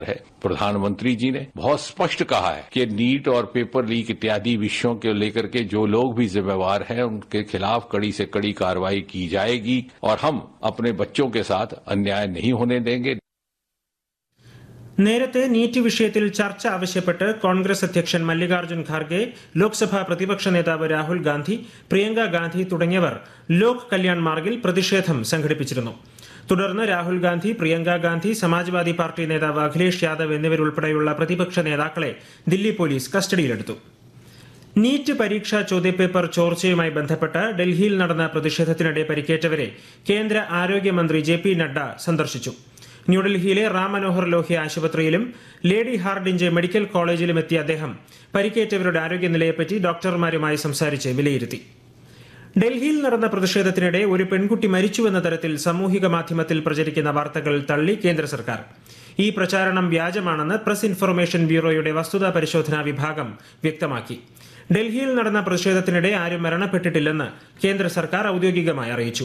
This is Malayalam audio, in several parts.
है प्रधानमंत्री जी ने बहुत स्पष्ट कहा है कि नीट और पेपर लीक इत्यादि विषयों को लेकर के जो लोग भी जिम्मेवार हैं उनके खिलाफ कड़ी से कड़ी कार्रवाई की जाएगी और हम अपने बच्चों के साथ अन्याय नहीं होने देंगे നേരത്തെ നീറ്റ് വിഷയത്തിൽ ചർച്ച ആവശ്യപ്പെട്ട് കോൺഗ്രസ് അധ്യക്ഷൻ മല്ലികാർജ്ജുൻ ഖാർഗെ ലോക്സഭാ പ്രതിപക്ഷ നേതാവ് രാഹുൽ ഗാന്ധി പ്രിയങ്ക ഗാന്ധി തുടങ്ങിയവർ ലോക് കല്യാൺ മാർഗിൽ പ്രതിഷേധം സംഘടിപ്പിച്ചിരുന്നു തുടർന്ന് രാഹുൽ ഗാന്ധി പ്രിയങ്ക ഗാന്ധി സമാജ്വാദി പാർട്ടി നേതാവ് അഖിലേഷ് യാദവ് എന്നിവരുൾപ്പെടെയുള്ള പ്രതിപക്ഷ നേതാക്കളെ ദില്ലി പോലീസ് കസ്റ്റഡിയിലെടുത്തു നീറ്റ് പരീക്ഷാ ചോദ്യപേപ്പർ ചോർച്ചയുമായി ബന്ധപ്പെട്ട് ഡൽഹിയിൽ നടന്ന പ്രതിഷേധത്തിനിടെ പരിക്കേറ്റവരെ കേന്ദ്ര ആരോഗ്യമന്ത്രി ജെ പി നഡ്ഡ സന്ദർശിച്ചു ന്യൂഡൽഹിയിലെ റാം മനോഹർ ലോഹ്യ ആശുപത്രിയിലും ലേഡി ഹാർഡിഞ്ച് മെഡിക്കൽ കോളേജിലും എത്തിയ അദ്ദേഹം പരിക്കേറ്റവരുടെ ആരോഗ്യനിലയെപ്പറ്റി ഡോക്ടർമാരുമായി സംസാരിച്ച് വിലയിരുത്തി ഡൽഹിയിൽ നടന്ന പ്രതിഷേധത്തിനിടെ ഒരു പെൺകുട്ടി മരിച്ചുവെന്ന തരത്തിൽ സാമൂഹിക മാധ്യമത്തിൽ പ്രചരിക്കുന്ന വാർത്തകൾ തള്ളി കേന്ദ്ര സർക്കാർ ഈ പ്രചാരണം വ്യാജമാണെന്ന് പ്രസ് ഇൻഫർമേഷൻ ബ്യൂറോയുടെ വസ്തുതാ പരിശോധനാ വിഭാഗം വ്യക്തമാക്കി ഡൽഹിയിൽ നടന്ന പ്രതിഷേധത്തിനിടെ ആരും മരണപ്പെട്ടിട്ടില്ലെന്ന് കേന്ദ്ര സർക്കാർ ഔദ്യോഗികമായി അറിയിച്ചു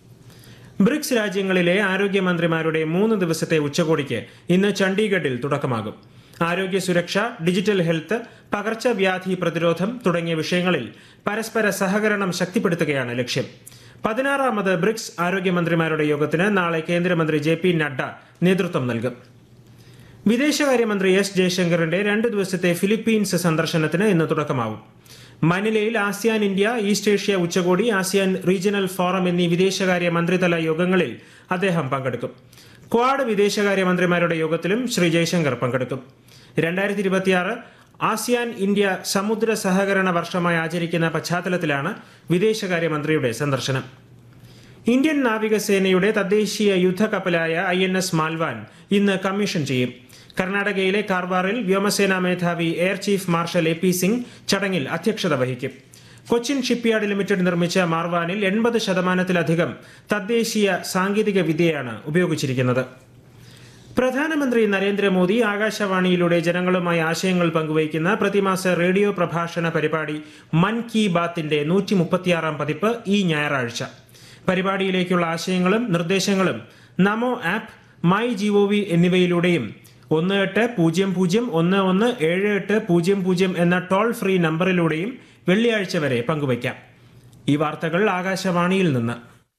ബ്രിക്സ് രാജ്യങ്ങളിലെ ആരോഗ്യമന്ത്രിമാരുടെ മൂന്ന് ദിവസത്തെ ഉച്ചകോടിക്ക് ഇന്ന് ചണ്ഡീഗഡിൽ തുടക്കമാകും ആരോഗ്യ സുരക്ഷ ഡിജിറ്റൽ ഹെൽത്ത് പകർച്ചവ്യാധി പ്രതിരോധം തുടങ്ങിയ വിഷയങ്ങളിൽ പരസ്പര സഹകരണം ശക്തിപ്പെടുത്തുകയാണ് ലക്ഷ്യം പതിനാറാമത് ബ്രിക്സ് ആരോഗ്യമന്ത്രിമാരുടെ യോഗത്തിന് നാളെ കേന്ദ്രമന്ത്രി ജെ പി നഡ്ഡ നേതൃത്വം നൽകും വിദേശകാര്യമന്ത്രി എസ് ജയശങ്കറിന്റെ രണ്ട് ദിവസത്തെ ഫിലിപ്പീൻസ് സന്ദർശനത്തിന് ഇന്ന് തുടക്കമാവും മനിലയിൽ ആസിയാൻ ഇന്ത്യ ഈസ്റ്റ് ഏഷ്യ ഉച്ചകോടി ആസിയാൻ റീജിയണൽ ഫോറം എന്നീ വിദേശകാര്യ മന്ത്രിതല യോഗങ്ങളിൽ അദ്ദേഹം പങ്കെടുക്കും ക്വാഡ് വിദേശകാര്യമന്ത്രിമാരുടെ യോഗത്തിലും ശ്രീ ജയശങ്കർ പങ്കെടുക്കും രണ്ടായിരത്തി ഇരുപത്തിയാറ് ആസിയാൻ ഇന്ത്യ സമുദ്ര സഹകരണ വർഷമായി ആചരിക്കുന്ന പശ്ചാത്തലത്തിലാണ് വിദേശകാര്യമന്ത്രിയുടെ സന്ദർശനം ഇന്ത്യൻ നാവികസേനയുടെ തദ്ദേശീയ യുദ്ധക്കപ്പലായ ഐ എൻ എസ് മാൽവാൻ ഇന്ന് കമ്മീഷൻ ചെയ്യും കർണാടകയിലെ കാർവാറിൽ വ്യോമസേനാ മേധാവി air chief marshal A P Singh ചടങ്ങിൽ അധ്യക്ഷത വഹിക്കും കൊച്ചിൻ ഷിപ്പ്യാർഡ് ലിമിറ്റഡ് നിർമ്മിച്ച മാർവാനിൽ എൺപത് ശതമാനത്തിലധികം തദ്ദേശീയ സാങ്കേതിക വിദ്യയാണ് ഉപയോഗിച്ചിരിക്കുന്നത് പ്രധാനമന്ത്രി നരേന്ദ്രമോദി ആകാശവാണിയിലൂടെ ജനങ്ങളുമായി ആശയങ്ങൾ പങ്കുവയ്ക്കുന്ന പ്രതിമാസ റേഡിയോ പ്രഭാഷണ പരിപാടി മൻ കി ബാത്തിന്റെ നൂറ്റി മുപ്പത്തിയാറാം പതിപ്പ് ഈ ഞായറാഴ്ച പരിപാടിയിലേക്കുള്ള ആശയങ്ങളും നിർദ്ദേശങ്ങളും നമോ ആപ്പ് മൈ ജിഒവി എന്നിവയിലൂടെയും ഒന്ന് എട്ട് പൂജ്യം പൂജ്യം ഒന്ന് ഒന്ന് ഏഴ് എട്ട് പൂജ്യം പൂജ്യം എന്ന ടോൾ ഫ്രീ നമ്പറിലൂടെയും വെള്ളിയാഴ്ച വരെ പങ്കുവയ്ക്കാം ഈ വാർത്തകൾ ആകാശവാണിയിൽ നിന്ന്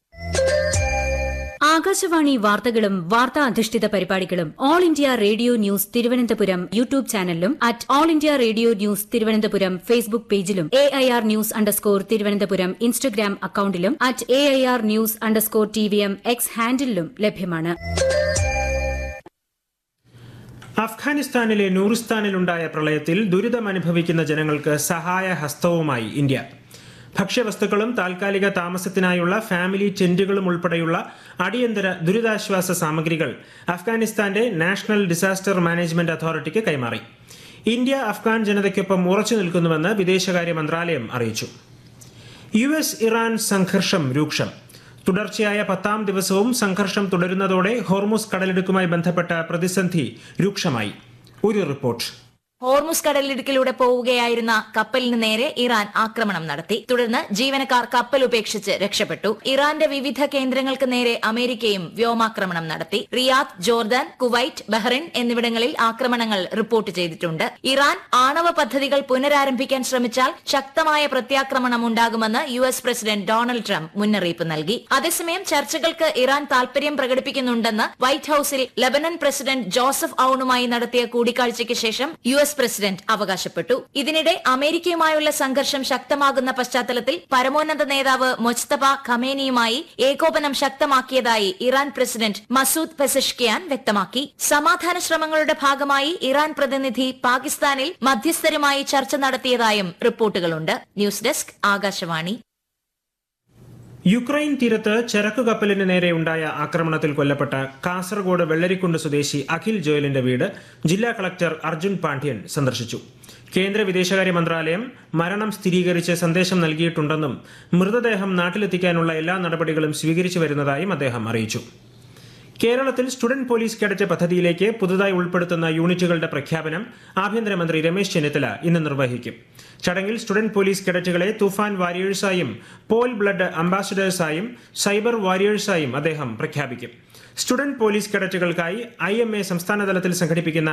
ആകാശവാണി വാർത്തകളും വാർത്താ അധിഷ്ഠിത പരിപാടികളും all India radio news Thiruvananthapuram YouTube ചാനലിലും at all India radio news Thiruvananthapuram Facebook പേജിലും A I R news underscore Thiruvananthapuram Instagram അക്കൌണ്ടിലും at A I R news underscore T V M X ഹാൻഡിലും ലഭ്യമാണ് അഫ്ഗാനിസ്ഥാനിലെ നൂറിസ്ഥാനിലുണ്ടായ പ്രളയത്തിൽ ദുരിതമനുഭവിക്കുന്ന ജനങ്ങൾക്ക് സഹായ ഹസ്തവുമായി ഇന്ത്യ ഭക്ഷ്യവസ്തുക്കളും താൽക്കാലിക താമസത്തിനായുള്ള ഫാമിലി ടെന്റുകളും ഉൾപ്പെടെയുള്ള അടിയന്തര ദുരിതാശ്വാസ സാമഗ്രികൾ അഫ്ഗാനിസ്ഥാന്റെ നാഷണൽ ഡിസാസ്റ്റർ മാനേജ്മെന്റ് അതോറിറ്റിക്ക് കൈമാറി ഇന്ത്യ അഫ്ഗാൻ ജനതയ്ക്കൊപ്പം ഉറച്ചു നിൽക്കുന്നുവെന്ന് വിദേശകാര്യ മന്ത്രാലയം അറിയിച്ചു യു എസ് ഇറാൻ സംഘർഷം രൂക്ഷം തുടർച്ചയായ പത്താം ദിവസവും സംഘർഷം തുടരുന്നതോടെ ഹോർമുസ് കടലിടുക്കുമായി ബന്ധപ്പെട്ട പ്രതിസന്ധി രൂക്ഷമായി ഒരു റിപ്പോർട്ട് ഹോർമുസ് കടലിടുക്കിലൂടെ പോവുകയായിരുന്ന കപ്പലിന് നേരെ ഇറാൻ ആക്രമണം നടത്തി തുടർന്ന് ജീവനക്കാർ കപ്പൽ ഉപേക്ഷിച്ച് രക്ഷപ്പെട്ടു ഇറാന്റെ വിവിധ കേന്ദ്രങ്ങൾക്ക് നേരെ അമേരിക്കയും വ്യോമാക്രമണം നടത്തി റിയാദ് ജോർദാൻ കുവൈറ്റ് ബഹ്റിൻ എന്നിവിടങ്ങളിൽ ആക്രമണങ്ങൾ റിപ്പോർട്ട് ചെയ്തിട്ടുണ്ട് ഇറാൻ ആണവ പദ്ധതികൾ പുനരാരംഭിക്കാൻ ശ്രമിച്ചാൽ ശക്തമായ പ്രത്യാക്രമണം ഉണ്ടാകുമെന്ന് U S president Donald Trump മുന്നറിയിപ്പ് നൽകി അതേസമയം ചർച്ചകൾക്ക് ഇറാൻ താൽപര്യം പ്രകടിപ്പിക്കുന്നുണ്ടെന്ന് വൈറ്റ് ഹൌസിൽ ലബനൻ പ്രസിഡന്റ് ജോസഫ് ഔണുമായി നടത്തിയ കൂടിക്കാഴ്ചയ്ക്ക് ശേഷം യു എസ് പ്രസിഡന്റ് അവകാശപ്പെട്ടു ഇതിനിടെ അമേരിക്കയുമായുള്ള സംഘർഷം ശക്തമാകുന്ന പശ്ചാത്തലത്തിൽ പരമോന്നത നേതാവ് മൊജ്തബ ഖമേനിയുമായി ഏകോപനം ശക്തമാക്കിയതായി ഇറാൻ പ്രസിഡന്റ് മസൂദ് പെസഷ്കിയാൻ വ്യക്തമാക്കി സമാധാന ശ്രമങ്ങളുടെ ഭാഗമായി ഇറാൻ പ്രതിനിധി പാകിസ്ഥാനിൽ മധ്യസ്ഥരുമായി ചർച്ച നടത്തിയതായും റിപ്പോർട്ടുകളുണ്ട് ന്യൂസ് ഡെസ്ക് ആകാശവാണി യുക്രൈൻ തീരത്ത് ചരക്കു കപ്പലിന് നേരെ ഉണ്ടായ ആക്രമണത്തിൽ കൊല്ലപ്പെട്ട കാസർഗോഡ് വെള്ളരിക്കുണ്ട് സ്വദേശി അഖിൽ ജോയലിന്റെ വീട് ജില്ലാ കളക്ടർ അർജുൻ പാണ്ഡ്യൻ സന്ദർശിച്ചു കേന്ദ്ര വിദേശകാര്യ മന്ത്രാലയം മരണം സ്ഥിരീകരിച്ച് സന്ദേശം നൽകിയിട്ടുണ്ടെന്നും മൃതദേഹം നാട്ടിലെത്തിക്കാനുള്ള എല്ലാ നടപടികളും സ്വീകരിച്ചു വരുന്നതായും അദ്ദേഹം അറിയിച്ചു കേരളത്തിൽ സ്റ്റുഡന്റ് പോലീസ് കേഡറ്റ് പദ്ധതിയിലേക്ക് പുതുതായി ഉൾപ്പെടുത്തുന്ന യൂണിറ്റുകളുടെ പ്രഖ്യാപനം ആഭ്യന്തരമന്ത്രി രമേശ് ചെന്നിത്തല ഇന്ന് നിർവഹിക്കും ചടങ്ങിൽ സ്റ്റുഡന്റ് പോലീസ് കേഡറ്റുകളെ തുഫാൻ വാരിയേഴ്സായും പോൾ ബ്ലഡ് അംബാസഡേഴ്സായും സൈബർ വാരിയേഴ്സായും അദ്ദേഹം പ്രഖ്യാപിക്കും സ്റ്റുഡന്റ് പോലീസ് കേഡറ്റുകൾക്കായി ഐ എം എ സംസ്ഥാനതലത്തിൽ സംഘടിപ്പിക്കുന്ന